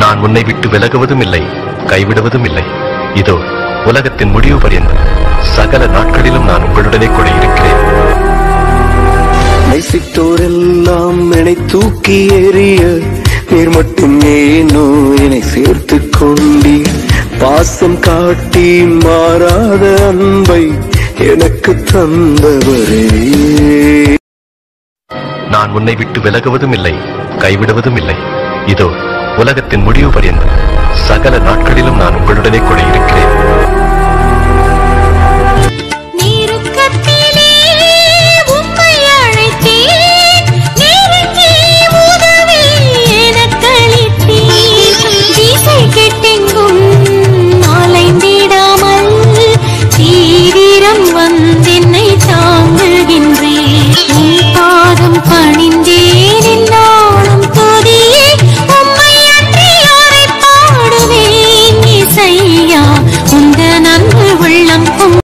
நான் உன்னை விட்டு விலகுவதும் இல்லை கைவிடுவதும் இல்லை இதோ உலகத்தின் முடிவு பரியந்தம் சகல நாட்களிலும் நான் உங்களுடனே கூட இருக்கிறேன் நேசித்தோரெல்லாம் என்னை தூக்கி எறிய நீர் மட்டும் ஏனோ என்னை சேர்த்து கொண்டீர் பாசம் காட்டி மாறாத அன்பை எனக்கு தந்தவரே நான் உன்னை விட்டு விலகுவதும் இல்லை கைவிடுவதும் இல்லை இதோ உலகத்தின் முடிவு பரியந்தம் சகல நாட்களிலும் நான் உங்களுடனே கூட இருக்கிறேன்